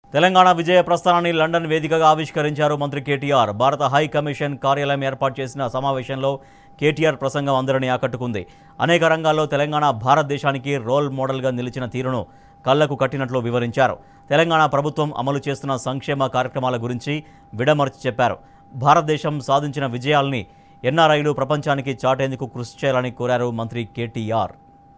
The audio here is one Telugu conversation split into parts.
తెలంగాణ విజయ ప్రస్థానాన్ని లండన్ వేదికగా ఆవిష్కరించారు మంత్రి కేటీఆర్ భారత హై కమిషన్ కార్యాలయం ఏర్పాటు చేసిన సమావేశంలో కేటీఆర్ ప్రసంగం అందరినీ ఆకట్టుకుంది అనేక రంగాల్లో తెలంగాణ భారతదేశానికి రోల్ మోడల్గా నిలిచిన తీరును కళ్లకు కట్టినట్లు వివరించారు తెలంగాణ ప్రభుత్వం అమలు చేస్తున్న సంక్షేమ కార్యక్రమాల గురించి విడమర్చి చెప్పారు భారతదేశం సాధించిన విజయాల్ని ఎన్ఆర్ఐలు ప్రపంచానికి చాటేందుకు కృషి చేయాలని కోరారు మంత్రి కేటీఆర్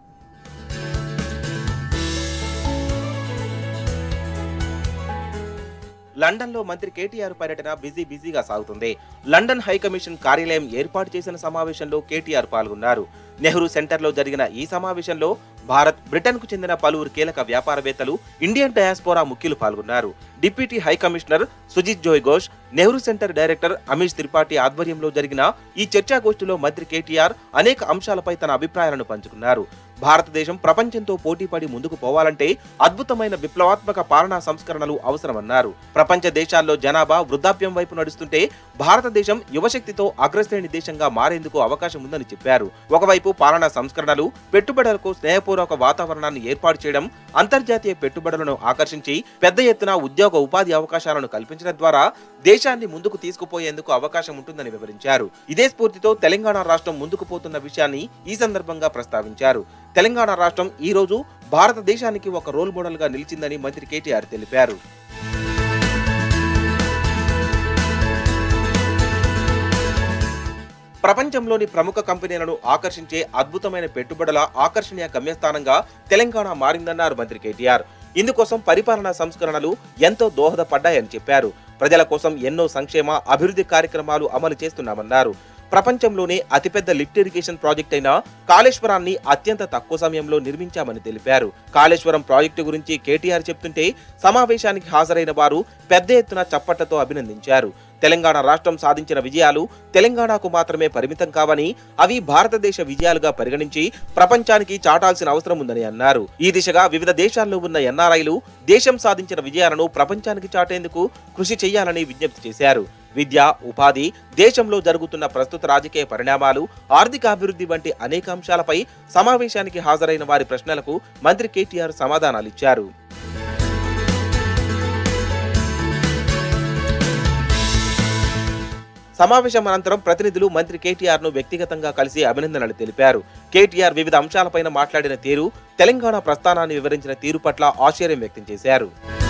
లండన్లో మంత్రి కేటీఆర్ పర్యటన బిజీ బిజీగా సాగుతుంది లండన్ హై కమిషన్ కార్యాలయం ఏర్పాటు చేసిన సమావేశంలో కేటీఆర్ పాల్గొన్నారు నెహ్రూ సెంటర్లో జరిగిన ఈ సమావేశంలో భారత్ బ్రిటన్కు చెందిన పలువురు కీలక వ్యాపారవేత్తలు ఇండియన్ డయాస్పోరా ముఖ్యులు పాల్గొన్నారు deputy high commissioner Sujit Joy Ghosh Nehru centre director Amish Tripathi ఆధ్వర్యంలో జరిగిన ఈ చర్చాగోష్ఠిలో మంత్రి కేటీఆర్ అనేక అంశాలపై తన అభిప్రాయాలను పంచుకున్నారు భారతదేశం ప్రపంచంతో పోటీపడి ముందుకు పోవాలంటే అద్భుతమైన విప్లవాత్మక పాలనా సంస్కరణలు అవసరమన్నారు ప్రపంచ దేశాల్లో జనాభా వృద్ధాప్యం వైపు నడుస్తుంటే భారతదేశం యువశక్తితో అగ్రశ్రేణి దేశంగా మారేందుకు అవకాశం ఉందని చెప్పారు ఒకవైపు పాలనా సంస్కరణలు పెట్టుబడులకు స్నేహపూర్వక వాతావరణాన్ని ఏర్పాటు చేయడం అంతర్జాతీయ పెట్టుబడులను ఆకర్షించి పెద్ద ఎత్తున ఉద్యోగ ఉపాధి అవకాశాలను కల్పించడం ద్వారా దేశాన్ని ముందుకు తీసుకుపోయేందుకు అవకాశం ఉంటుందని వివరించారు ఇదే స్ఫూర్తితో తెలంగాణ రాష్ట్రం ముందుకు పోతున్న విషయాన్ని ఈ సందర్భంగా ప్రస్తావించారు తెలంగాణ రాష్ట్రం ఈ రోజు భారతదేశానికి ఒక రోల్ మోడల్ గా నిలిచిందని మంత్రి కేటీఆర్ తెలిపారు ప్రపంచంలోని ప్రముఖ కంపెనీలను ఆకర్షించే అద్భుతమైన పెట్టుబడుల ఆకర్షణీయ గమ్యస్థానంగా తెలంగాణ మారిందన్నారు మంత్రి కేటీఆర్ ఇందుకోసం పరిపాలనా సంస్కరణలు ఎంతో దోహదపడ్డాయని చెప్పారు ప్రజల కోసం ఎన్నో సంక్షేమ అభివృద్ధి కార్యక్రమాలు అమలు చేస్తున్నామన్నారు ప్రపంచంలోనే అతిపెద్ద లిఫ్ట్ ఇరిగేషన్ ప్రాజెక్ట్ అయిన కాళేశ్వరాన్ని అత్యంత తక్కువ సమయంలో నిర్మించామని తెలిపారు కాళేశ్వరం ప్రాజెక్టు గురించి కేటీఆర్ చెప్తుంటే సమావేశానికి హాజరైన వారు పెద్ద ఎత్తున చప్పట్లతో అభినందించారు తెలంగాణ రాష్ట్రం సాధించిన విజయాలు తెలంగాణకు మాత్రమే పరిమితం కావని అవి భారతదేశ విజయాలుగా పరిగణించి ప్రపంచానికి చాటాల్సిన అవసరం ఉందని అన్నారు ఈ దిశగా వివిధ దేశాల్లో ఉన్న ఎన్ఆర్ఐలు దేశం సాధించిన విజయాలను ప్రపంచానికి చాటేందుకు కృషి చేయాలని విజ్ఞప్తి చేశారు విద్య ఉపాధి దేశంలో జరుగుతున్న ప్రస్తుత రాజకీయ పరిణామాలు ఆర్థిక అభివృద్ధి వంటి అనేక అంశాలపై సమావేశానికి హాజరైన వారి ప్రశ్నలకు మంత్రి కేటీఆర్ సమాధానాలిచ్చారు సమావేశం అనంతరం ప్రతినిధులు మంత్రి కేటీఆర్ ను వ్యక్తిగతంగా కలిసి అభినందనలు తెలిపారు కేటీఆర్ వివిధ అంశాలపైన మాట్లాడిన తీరు తెలంగాణ ప్రస్థానాన్ని వివరించిన తీరు పట్ల ఆశ్చర్యం వ్యక్తం చేశారు